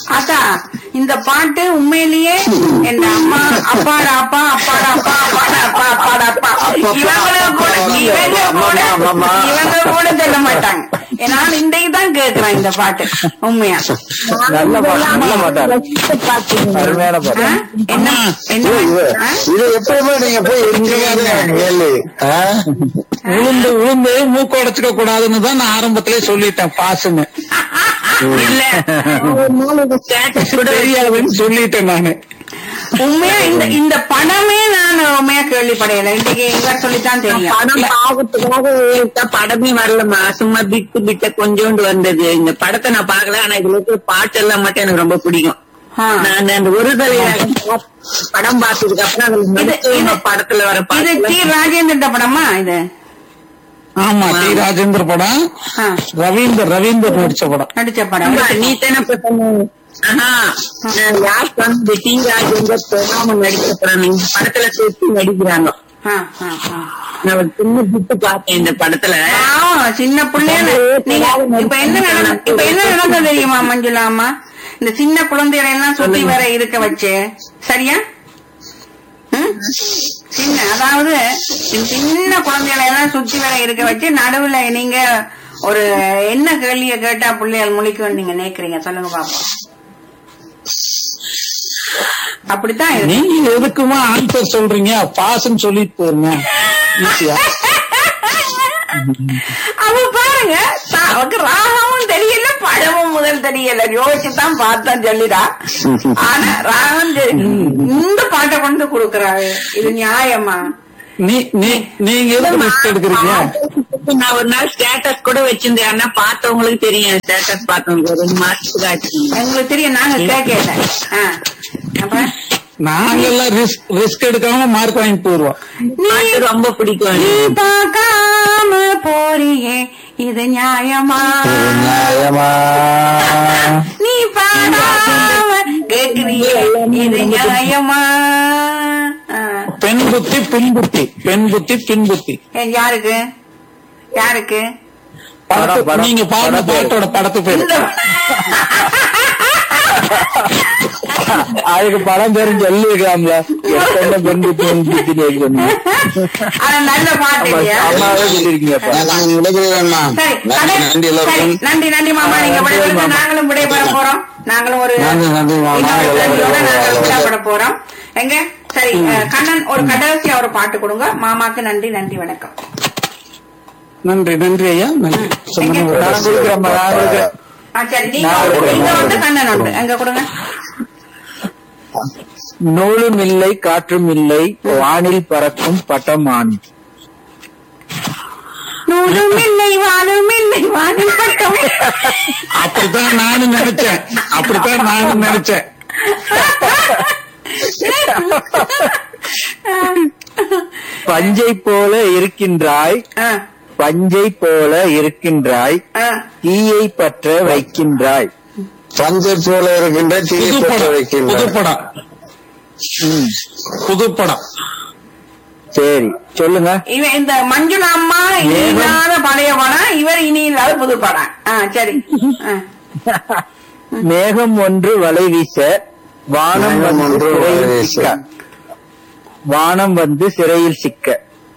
அதான் இந்த பாட்டு உண்மையிலேயே என் அம்மா அப்பாடா அப்பா அப்பாடா அப்பா அப்பாடா அப்பா அப்பாடா அப்பா இவங்க கூட இவங்க கூட இவங்க கூட சொல்ல மாட்டாங்க நான் இன்றைக்கு தான் கேட்கிறேன் இந்த பாட்டு உண்மையா நல்ல பாட்டு நல்ல பாட்டாரு அருமையான ஆ? பாட்டு என்ன என்ன ஆ? இது எப்பயுமே நீங்க போய் எங்க கேள்வி ஆ? உளுந்து உளுந்து மூக்க உடைச்சுக்க கூடாதுன்னு தான் நான் ஆரம்பத்திலே சொல்லிட்டேன் பாசுன்னு இல்ல தெரியாதுன்னு சொல்லிட்டேன் நானு உண்மையா இந்த இந்த படமே நான் உண்மையா கேள்விப்படையல இன்னைக்கு எங்க சொல்லித்தான் தெரியும் படம் பாவத்துக்காக எடுத்தா படமே வரலமா சும்மா பிட்டு பிட்ட கொஞ்சோண்டு வந்தது இந்த படத்தை நான் பார்க்கல ஆனா இதுல இருக்கிற பாட்டு எல்லாம் மட்டும் எனக்கு ரொம்ப பிடிக்கும் ஆ. நான் அந்த ஒரு தலையாக படம் பார்த்ததுக்கு அப்புறம் அதுல நடிச்சவங்க படத்துல வர இது டி பாட்டு ராஜேந்திர படமா இது ஆமா டி ராஜேந்திர படம் ஆ, ரவீந்தர் ரவீந்தர் நடிச்ச படம் நடிச்ச படம் நீ தானே இப்ப சொன்ன ஆஹா நான் லாஸ்ட் வந்து டி ராஜேந்தர் பிரதாமன் நடிச்ச படம் இந்த படத்துல சேர்த்து நடிக்கிறாங்க ஆ, ஆ, ஆ. நான் ஒரு சின்ன பிட்டு பார்த்தேன் இந்த படத்துல ஆ, சின்ன பிள்ளைங்க நீங்க இப்ப என்ன நடந்து இப்ப என்ன நடந்தது தெரியுமா மஞ்சுளா அம்மா இந்த சின்ன குழந்தைகளை எல்லாம் சுத்தி வர இருக்க வச்சு சரியா ம்? சின்ன அதாவது இந்த சின்ன குழந்தைகளை எல்லாம் சுத்தி வர இருக்க வச்சு நடுவுல நீங்க ஒரு என்ன கேள்விய கேட்டா பிள்ளைகள் முழிக்கும் நீங்க நினைக்கிறீங்க சொல்லுங்க பாப்போம் அப்படித்தான் இருக்கு நீங்க எதுக்குமா ஆன்சர் சொல்றீங்க பாசுன்னு சொல்லிட்டு போயிருங்க ஈஸியா அவ பாருங்க தா- அவக்கு ராகமும் தெரியல படமும் முதல் தெரியல யோசிச்சுதான் பார்த்தான் சொல்லிடா ஆனா ராகம் தெரி- இந்த பாட்டை கொண்டு கொடுக்கறாரு இது நியாயமா நீ நீ நீங்க எதுக்கு ரிஸ்க் எடுக்கிறீங்க நான் ஒரு நாள் ஸ்டேட்டஸ் கூட வச்சிருந்தேன் ஆனா பார்த்தவங்களுக்கு தெரியும் ஸ்டேட்டஸ் பார்த்தவங்க ஒரு ரெண்டு மாசத்துக்கு ஆச்சு எங்களுக்கு தெரியும் நாங்க கேட்கல ஆ. அப்ப நாங்க எல்லாம் ரிஸ்க் ரிஸ்க் எடுக்காம மார்க் வாங்கி போயிருவோம் பாட்டு ரொம்ப பிடிக்கும் நீ பார்க்காம போறியே இது நியாயமா நியாயமா நீ பாடாம கேக்குறியே இது நியாயமா ஆ. பெண் புத்தி பின் புத்தி பெண் புத்தி பின் புத்தி ஏ, யாருக்கு யாருக்கு படத்து- படம், நீங்க பாடுற படம் பேரு. பாட்டோட படத்து பேரு இந்த அதுக்கு படம் பேரும் சொல்லிருக்கலாம்ல எத்தனை பெண் புத்தி பெண் புத்தின்னு எழுதணும். ஆனா நல்ல பாட்டு இல்லையா அம்மாவே சொல்லிருக்கீங்க இப்ப. நாங்க விடைபெறுகிறோம்மா சரி நன்றி கடை- நன்றி சரி, எல்லோருக்கும் நன்றி நன்றி மாமா நீங்க விடைபெறுங்க நாங்களும் விடைபெற போறோம் நாங்களும் ஒரு நன்றி, நன்றி மாமா. இன்னொரு நன்றியோட நாங்கள் எல்லாரும் விடைபெற போறோம் எங்க சரி அஹ், கண்ணன் ஒரு கடைசியா ஒரு பாட்டு கொடுங்க மாமாக்கு நன்றி நன்றி வணக்கம் நன்றி நன்றி ஐயா நன்றி சொன்னது எங்க? நான் கொடுக்குறேம்மா, நான் கொடுக்குறேன். ஆ, சரி நீங்க நான் ஒன்று, கொடுக்குறேன். இங்க வந்து கண்ணன் உண்டு எங்க கொடுங்க நூலும் இல்லை காற்றும் இல்லை வானில் பறக்கும் பட்டமானி நூலும் இல்லை வாழும் இல்லை வாழும் பட்டம் அப்படித்தான் நானும் நினைச்சேன் அப்படித்தான் நானும் நினைச்சேன் பஞ்சை போல இருக்கின்றாய் ஆ, பஞ்சை போல இருக்கின்றாய் ஆ. தீயை பற்ற வைக்கின்றாய் பஞ்சை போல இருக்கின்ற புது தீயை பற்ற படம் புது வைக்கின்ற படம் ம், புது படம் சரி சொல்லுங்க இவன் இந்த மஞ்சுளா அம்மா இனி ஏகம். இல்லாத பழைய படம் இவர் இனி இல்லாத புது படம் ஆ சரி ஆ. மேகம் ஒன்று வலை வீச வானம் மேகம் வந்து ஒன்று வலை சிறையில் வீச. சிக்க வானம் வந்து சிறையில் சிக்க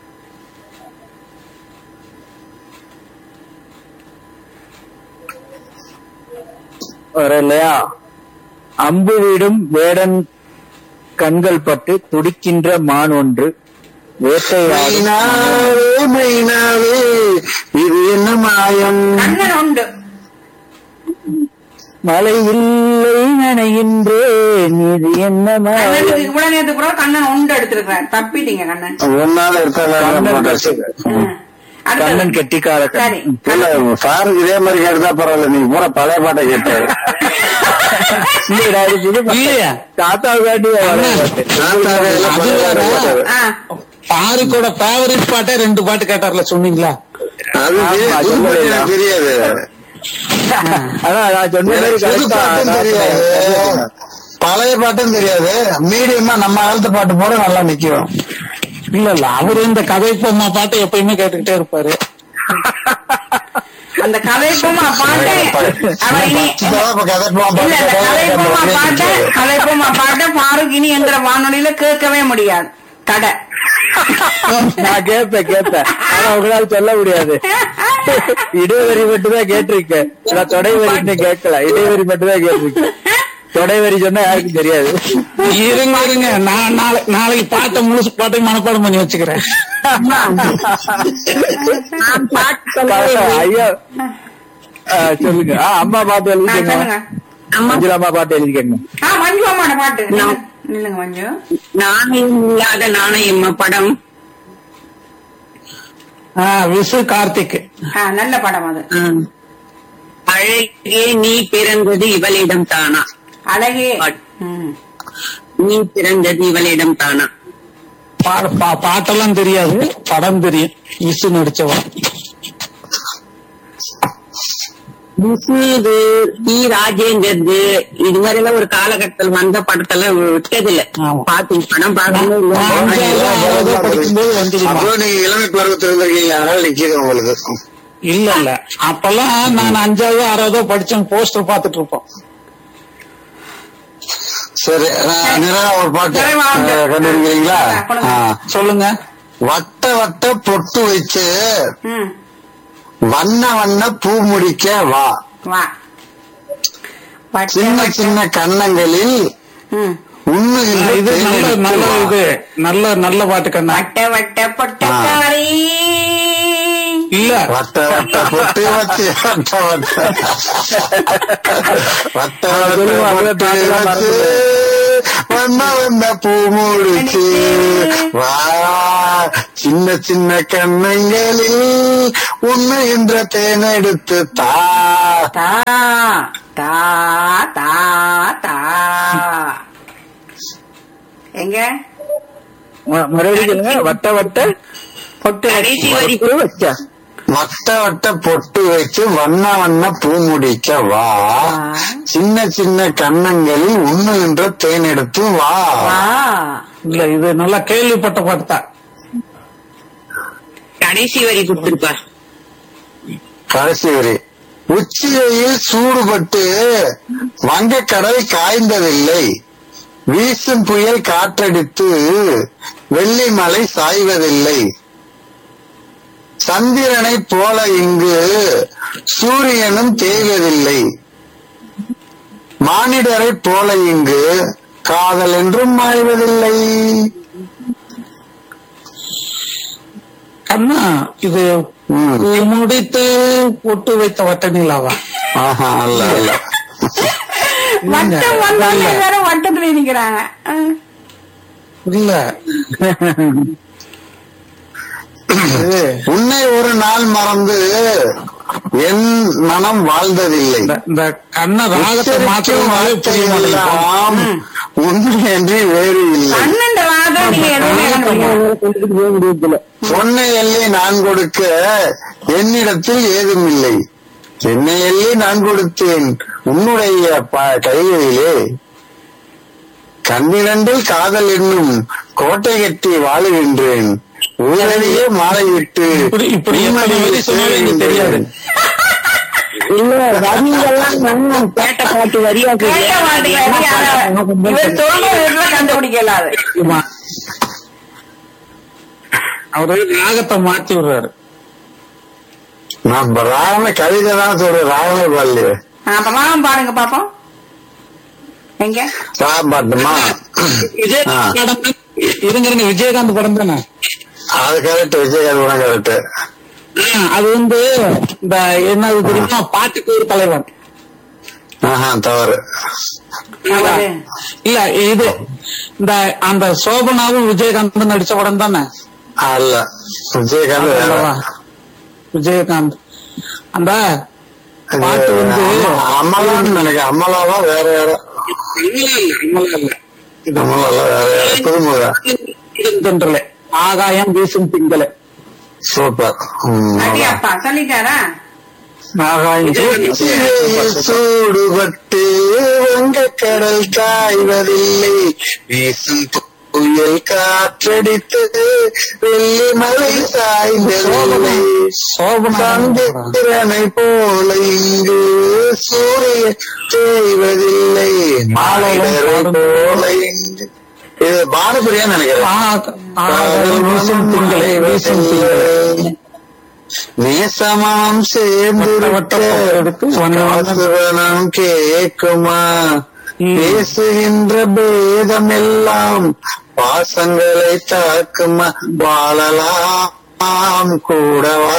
வரலையா அம்பு விடும் வேடன் கண்கள் பட்டு துடிக்கின்ற மான் ஒன்று வேட்டையாடும் மைனாவே மைனாவே இது என்ன மாயம் கண்ணன் உண்டு மழை இல்லை நனைகின்றேன் இது என்ன மாயம் கண்ணனுக்கு இவ்வளவு நேரத்துக்கு கூட கண்ணன் உண்டு எடுத்திருக்கிறார் தப்பிட்டீங்க கண்ணன் ஒன்னால கண்ணன் இருக்காங்க ஆ. அடுத்தது. கண்ணன் கெட்டிக்கார சரி கண்ணன். இல்ல சாருக்கு இதே மாதிரி கேட்டா பரவாயில்ல நீங்க பூரா பழைய பாட்டை கேட்டாரு இல்லைடா, இது புது பாட்டு. இல்லையா? தாத்தா காட்டி நான்காவே எல்லாம் அது பழைய பாட்டை வேற. கேட்டாரு. ஆ. பாருக்கோட ஃபேவரட் பாட்டே ரெண்டு பாட்டு கேட்டார்ல சொன்னீங்களா அது ஆமா, புது பாட்டு சொல்லலையா? எனக்கு தெரியாது அதான் நான் சொன்ன மாதிரி எனக்கு புது correct ஆ பாட்டும் தெரியாது பழைய பாட்டும் தெரியாது மீடியமா நம்ம காலத்து பாட்டு போட நல்லா நிக்கும் இல்ல இல்ல அவரு இந்த கதை பொம்மா பாட்டை எப்பயுமே கேட்டுக்கிட்டே இருப்பாரு அந்த கதைப்புமா பாட்டு அவர் இனி இப்ப கதைப்போம் இல்ல இந்த கதைப்புமா பாட்ட கதைப்புமா பாட்ட பாருக்கு இனி எங்கிற வானொலியில கேட்கவே முடியாது தடை நான் கேட்பேன் கேட்பேன் ஆனா உங்களால சொல்ல முடியாது இடைவெளி மட்டும் தான் கேட்டிருக்கேன் நான் தொடைவரி இன்னும் கேட்கல இடைவெளி மட்டும் தான் கேட்டிருக்கேன் தொடைவரி சொன்னா யாருக்கும் தெரியாது இருங்க இருங்க நான் நாளை நாளைக்கு பாட்டை முழுசு பாட்டையும் மனப்பாடம் பண்ணி வச்சுக்கிறேன் நான் பாட்டு சொல்றேன். ஐயோ ஆ, சொல்லுங்க ஆ, அம்மா பாட்டு ஆ, எழுதிக்கங்க சொல்லுங்க அம்மா மஞ்சுளா அம்மா பாட்டு எழுதிக்கங்க ஆ மஞ்சு அம்மாட பாட்டு நான்- நில்லுங்க மஞ்சு நாணயம் இல்லாத நாணயம்மா படம் ஆ, விசு கார்த்திக் ஆ நல்ல படம் அது ம். அழகே நீ பிறந்தது இவளிடம் தானா அழகே ம். நீ பிறந்தது இவளிடம் தானா பா- பா- பாட்டெல்லாம் தெரியாது படம் தெரியும் விசு நடிச்சவன் முசீது டி ராஜேந்தர்து இது மாதிரி எல்லாம் ஒரு காலகட்டத்தில் வந்த படத்தெல்லாம் விட்டது இல்ல ஆமா. பாத்து படம் பார்க்கவே இல்ல நான் அஞ்சாவது, ஆறாவது படிக்கும்போது வந்துருமா அப்போ நீங்க இளமை பருவத்தில் இருந்திருக்கீங்க அதனால நிக்கிது உங்களுக்கு இல்ல இல்ல அப்பெல்லாம் நான் அஞ்சாவது ஆறாவதோ படிச்சேன் போஸ்டர் பாத்துட்டு இருப்போம் சரி நான் நிறைவா ஒரு பாட்டு நிறைவா வந்து. அஹ், கண்டுபிடிக்கிறீங்களா ஆ, கொடுங்க. ஆ. சொல்லுங்க வட்ட வட்ட பொட்டு வச்சு ம் வண்ண வண்ண பூ முடிக்க வா வா வட்ட சின்ன வட்ட- சின்ன கன்னங்களில் ம். உண்ணுகின்ற இது நல்ல தேனெடுத்து நல்ல வா. இது நல்ல நல்ல பாட்டு கண்ணா வட்ட வட்ட பொட்டக்காரி இல்ல வட்ட வட்ட பொட்டு வச்சு வட்ட வட்ட வட்ட வட்ட சொல்லுங்க, அப்படியே பொட்டு பாட்டுலாம் வச்சு வண்ண வண்ண பூ முடிச்சு வா சின்ன சின்ன கண்ணங்களில் உண்ணுகின்ற தேனெடுத்து தா தா தா தா தா எங்க ம- மறுபடியும் சொல்லுங்க வட்ட வட்ட பொட்டு கடைசி வரி பூ வச்சா வட்ட வட்ட பொட்டு வச்சு வண்ண வண்ண பூ முடிக்க வா சின்ன சின்ன கன்னங்களில் உண்ணுகின்ற தேனெடுத்து வா வா இல்ல இது நல்லா கேள்விப்பட்ட பாட்டு தான் கடைசி வரி கொடுத்திருப்பா கடைசி வரி உச்சியில் சூடுபட்டு வங்கக்கடல் காய்ந்ததில்லை வீசும் புயல் காற்றடித்து வெள்ளி மலை சாய்வதில்லை சந்திரனைப் போல இங்கு சூரியனும் தேய்வதில்லை மானிடரைப் போல இங்கு காதல் என்றும் மாய்வதில்லை கண்ணா இது ம். பூ முடித்து பொட்டு வைத்த வட்ட நிலாவா ஆஹா அல்ல அல்ல வட்டம் வந்தாங்க எல்லாரும் வட்டத்துல நிக்கிறாங்க ஆ. இல்ல இது உன்னை ஒரு நாள் மறந்து என் மனம் வாழ்ந்ததில்லை இந்த- இந்த கண்ண ராகத்தை மாற்றவே புரிய மாட்டேங்குது எல்லாம் உண்மை என்று வேறு இல்லை பன்னெண்டு வாரம் நீங்க எதுவுமே கண்டுபிடிக்கல. பொன்னை எல்லை நான் கொடுக்க என்னிடத்தில் ஏதும் இல்லை என்னை எல்லை நான் கொடுத்தேன் உன்னுடைய ப- கைகளிலே கண்ணிரண்டில் காதல் என்னும் கோட்டை கட்டி வாழுகின்றேன் ஊரடியே மாலையிட்டு இப்படி இப்படி எத்தனை வரி சொன்னாலும் எனக்கு தெரியாது இல்ல வரிகள்லாம் நல்லா கேட்ட பாட்டு வரியா கேட்ட மாட்டீங்க. இவர் சொல்றதுல கண்டுபிடிக்கல அது ஆமா. அவரு ராகத்தை மாத்தி விடுறாரு நான் ராவண கவிதை தான் சொல்றேன் ராவண பால்லையே அப்ப ராகம் பாருங்க பாப்போம் எங்க ராம் பாட்டுமா விஜயகாந்த் படம் தான். இருங்க இருங்க விஜயகாந்த் படம் தானே அது கரெக்ட் விஜயகாந்த் கூட கரெக்ட் ஆ, அது வந்து இந்த என்னது தெரியுமா பாட்டுக்கு ஒரு தலைவன் ஆஹா தவறு அவரு இல்ல இது இந்த அந்த சோபனாவும் விஜயகாந்த் நடிச்ச படம் தானே அல்ல விஜயகாந்த் வேற. அல்லவா? விஜயகாந்த் அந்த இது பாட்டு வந்து அம்மா- அமலான்னு நினைக்கிறேன் அமலாவா வேற யாரோ அமலாவா வேற யாரோ புதுமுக தென்றலே ஆகாயம் வீசும் திங்களே சூப்பர் ம், அடி அதான். அப்பா சொல்லிட்டாரா ஆகாயம் உச்சியில் சூடுபட்டு வங்கக்கடல் காய்வதில்லை வீசும் புயல் காற்றடித்தது வெள்ளி மலை சாய்ந்ததில்லை சந்திரனை போல இங்கு சூரியன் தேய்வதில்லை மாலைகளை போல இங்கு இது பாரதியான்னு நினைக்கிறேன் வீசும் திங்களே வீசும் திங்களே நேசமாம் சேர்ந்திருக்க காசுவனம் கேக்குமா பேசுகின்ற பேதம் எல்லாம் பாசங்களை தாக்குமா வாழலாம் கூடவா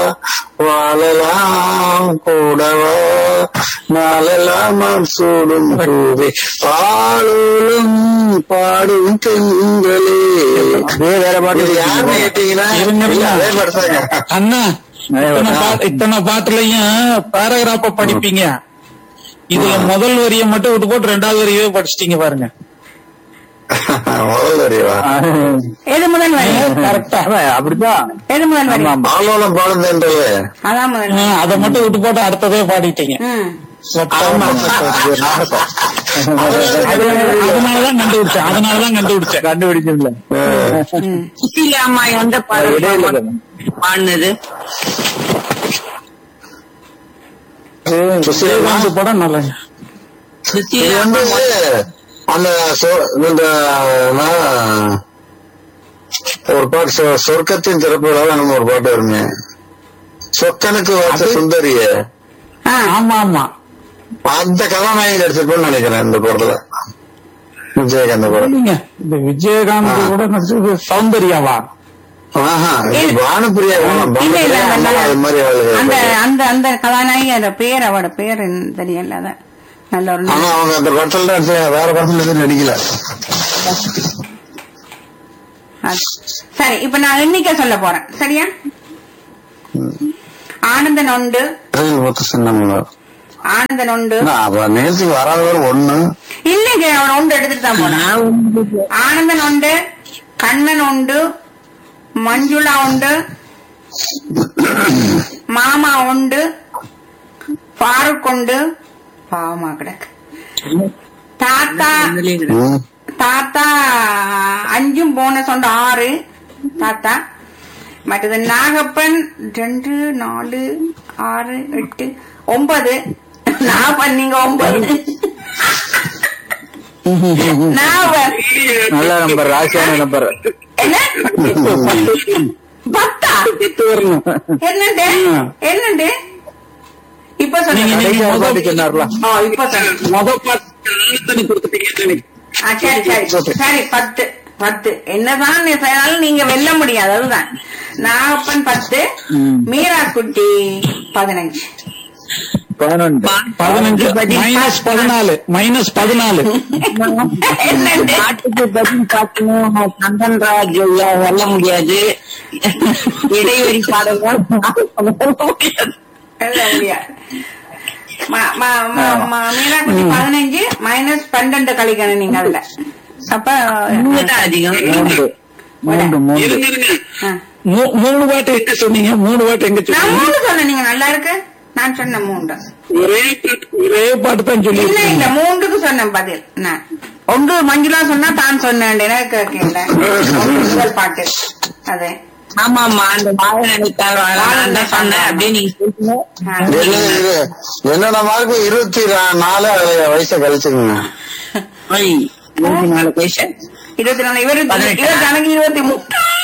வாழலாம் கூடவா நாளெல்லாம் நான் சூடும் பூவே பாலும் பாடும் திங்களே வேற பாட்டு இது யாருன்னு கேட்டீங்கன்னா இருங்க, இருங்க. இல்ல, அதே பாட்டுதாங்க அண்ணா இத்தனை பாட்டு- இத்தனை பாட்டுலயும் பேராகிராஃப படிப்பீங்க இதுல முதல் வரியை மட்டும் விட்டு போட்டு ரெண்டாவது வரியவே படிச்சிட்டீங்க பாருங்க முதல் வரிவா எது முதல் வரி கரெக்டா அப்படிதான் எது முதல் வரி ஆமா, ஆமா. ஆலோலம் பாடுதுன்றது அதான் முதல் வரி. அதை மட்டும் விட்டு போட்டு அடுத்ததே பாடிட்டீங்க ம் அதனாலதான் கண்டுபிடிச்சேன் அதனாலதான் கண்டுபிடிச்சேன் கண்டுபிடிச்சுல ம் சுசீலா அம்மா எந்த இடையில பாடல் பாடினது சுசீலா படம் நல்லா இது சுசீலா வந்து அந்த சொ- இந்த நான் ஒரு பாட்டு சொ- சொர்க்கத்தின் திறப்புல நம்ம ஒரு பாட்டு வருமே சொக்கனுக்கு வாச்ச சுந்தரிய ஆ ஆமா ஆமா அந்த கதாநாயகி நடிச்சிருப்பேன்னு நினைக்கிறேன் இந்த படத்துல விஜயகாந்த் படம் இல்லைங்க இந்த விஜயகாந்த் கூட நடிச்சது சௌந்தர்யாவா ஆஹா இது பானுப்பிரியா வேணும். இல்ல இல்ல பானுப்பிரியா அந்த அம்மா அது மாதிரி அந்த ஆளுங்க அந்த அந்த கதாநாயகி அந்த பேர் அவட பேர் என்ன தெரியல அத நல்ல ஒரு ஆனா அவங்க அந்த படத்துல தான் நடிச்சாங்க. வேற படத்துல எதுவும் நடிக்கல அது. சரி இப்ப நான் எண்ணிக்கை சொல்ல போறேன் சரியா ஆனந்தன் உண்டு ரயில் முத்து சின்னம்மா ஆனந்தன் உண்டு அப்ப நேரத்துக்கு வராதவர் ஒண்ணு இல்லைங்க அவன் உண்டு எடுத்துட்டு தான் போனான் ஆனந்தன் உண்டு கண்ணன் உண்டு மஞ்சுளா உண்டு மாமா உண்டு ஃபாரூக் உண்டு பாவமா கிடக்கு தாத்தா ம். தாத்தா அஞ்சும் போனஸ் உண்டு ஆறு தாத்தா மற்றது நாகப்பன் ரெண்டு நாலு ஆறு எட்டு ஒன்பது நாகப்பன் நீங்க ஒன்பது நாகப்பன் நல்ல நம்பர் ராசியான நம்பர் என்ன பத்தா என்னண்டு என்னண்டு இப்ப நீங்க- சொல்லுங்க நீங்க கடைசியா ஒரு முதல் பாட்டு சொன்னார்ல ஆ, இப்ப சொல்லுங்க முத பாட்டு கொடுத்துட்டீங்க ஆ, சரி சரி சரி பத்து பத்து என்னதான் நீ செய்தாலும் நீங்க வெல்ல முடியாது அதுதான் நாகப்பன் பத்து மீரா குட்டி பதினஞ்சு பதினொன்று பதினஞ்சு மைனஸ் பதினாலு மைனஸ் பதினாலு என்னண்டு பாட்டுக்கு பதில் பார்க்கணும் சந்தன் ராஜ் ஐயா வெல்ல முடியாது இடைவெளி பாடல்கள் வெல்ல முடியாது வெல்ல முடியாது ம- ம- ம- ம- மீரா குட்டி பதினஞ்சு மைனஸ் பன்னெண்டு கழிக்கணும் நீங்க அதுல அப்ப உண்மைதான் அதிகம் மூன்று மூன்று மூன்று இருங்க இருங்க ஆ. மூ- மூணு பாட்டு எங்க சொன்னீங்க மூணு பாட்டு எங்க நான் சொன்னீங்க மூணு சொன்னேன் நீங்க நல்லா இருக்கு நான் சொன்ன மூன்று ஒரே பாட்டு ஒரே பாட்டு தான் இல்ல சொல்லி இல்ல மூன்றுக்கு சொன்னேன் பதில் நான் ஒன்று மஞ்சுளா சொன்னா தான் சொன்னேன் எனக்கு கேட்கல ஒன்று முதல் பாட்டு அது ஆமா ஆமா அந்த வாழ நினைத்தால் வாழலாம் தான் சொன்னேன் அப்படியே நீங்க சொல்லுங்க ஆ. என்ன இது? என்னோட மார்க் இருபத்தி நா- நாலு வயசை கழிச்சுங்க ஐய், இருபத்தி நாலு வயசு இருபத்தி நாலு இவர் பதினெட்டு. இவர் கணக்கு இருபத்தி மூணு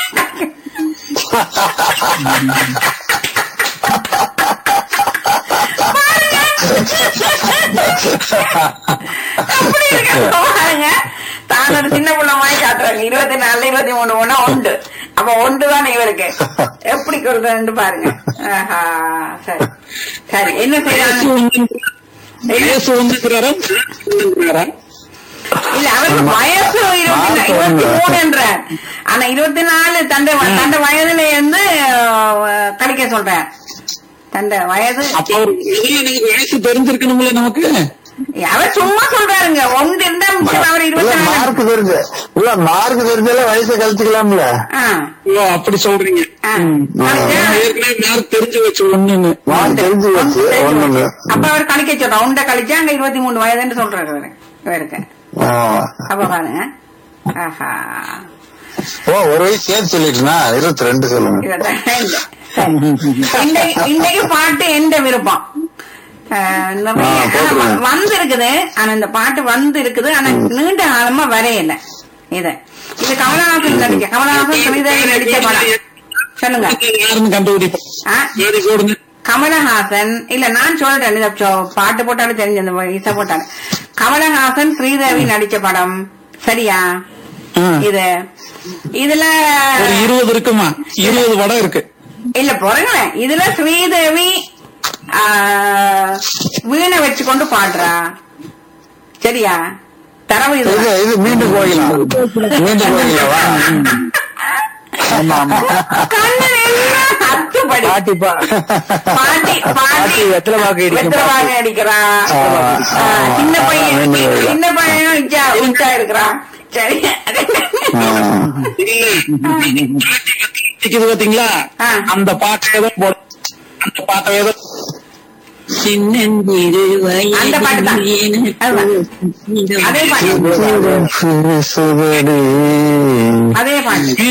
அப்படி இருக்க பாருங்க தான் ஒரு சின்ன புள்ள மாதிரி காட்டுறாங்க இருபத்தி நாலு இருபத்தி மூணு ஒண்ணா உண்டு அப்ப ஒன்று தானே இவருக்கு எப்படி கொடுக்குறேன்னு பாருங்க ஆஹா சரி சரி என்ன செய்யறாங்க வயசு வந்துக்கிறாரா வந்துக்கிறாரா இல்ல அவருக்கு வயசு இருபத்தி நா- இருபத்தி மூணுன்ற ஆனா இருபத்தி நாலு தந்த தந்த வயதுல இருந்து அஹ், கழிக்க சொல்றேன் தந்த வயது அப்ப அவர் முதல்ல எனக்கு வயசு தெரிஞ்சிருக்கணும்ல நமக்கு அவர் சும்மா சொல்றாருங்க ஒன்று இருந்தா மிச்சம் அவர் இல்ல இருபத்தி நாலு மார்க் தெரிஞ்ச இல்ல மார்க் தெரிஞ்சாலே வயசை கழிச்சுக்கலாம்ல ஆ, ஓ அப்படி சொல்றீங்க ஆ. நான் கழிச்சா- ஏற்கனவே மார்க் தெரிஞ்சு வச்சு ஒண்ணுன்னு மார்க் தெரிஞ்சு வச்சு ஒண்ணுன்னு அப்ப அவர் கழிக்க சொல்றோம் உண்ட கழிச்சா அங்க இருபத்தி மூணு வயதுன்னு சொல்றாரு அவரு இவருக்கு ஆ. அப்ப பாருங்க ஆஹா ஓ ஒரு வயசு சேர்த்து சொல்லிட்டுனா இருபத்தி ரெண்டு சொல்லுங்க இதுதான் இல்ல. சரி. இன்றைக்கு இன்றைக்கு பாட்டு எந்த விருப்பம் அஹ், நிறைய ஆ, போட்டுருங்க. வந்து இருக்குது ஆனா இந்த பாட்டு வந்து இருக்குது ஆனா நீண்ட காலமா வரையல இது இது கமலஹாசன் நடிக்க கமலஹாசன் ஸ்ரீதேவி நடிச்ச படம் சொல்லுங்க யாருன்னு கண்டுபிடிப்போம் ஆ? சரி போடுங்க கமலஹாசன் இல்ல நான் சொல்றேன் இத சொ- பாட்டு போட்டாலும் தெரிஞ்சு அந்த இசை போட்டாலும் கமலஹாசன் ஸ்ரீதேவி நடிச்ச படம் சரியா ஆ. இது இதுல ஒரு இருபது இருக்குமா இருபது படம் இருக்கு இல்ல பொறுங்களேன் இதுல ஸ்ரீதேவி ஆ, வீணை வச்சு கொண்டு பாடுறா சரியா தரவு இது இது இது மீண்டும் போகலாம் மீண்டும் போகலாவா ஆமா ஆமா கண்ணுல எல்லாம் அத்துப்படி பாட்டி பா பாட்டி பாட்டி பாட்டி வெத்தலை பாக்கு இடிக்கும் வெத்தலை பாக்கு அடிக்கிறான் ஆ, ஆ, சின்ன பையன் ஆ, மீண்டும் போகலாம். சின்ன பையனும் உச்சா உச்சா இருக்கிறான் சரி இருக்குது பாத்தீங்களா ஆ. அந்த பாட்டை தான் போட அந்த பாட்டை ஏதோ சின்னஞ்சிறு அந்த பாட்டு தான். அதுதான். அதே பாட்டு சுவடி அதே பாட்டு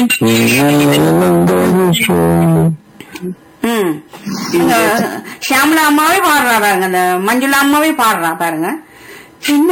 ம் இந்த ஷியாமலா அம்மாவே பாடுறா பாருங்க அந்த மஞ்சுளா அம்மாவே பாடுறா பாருங்க சின்ன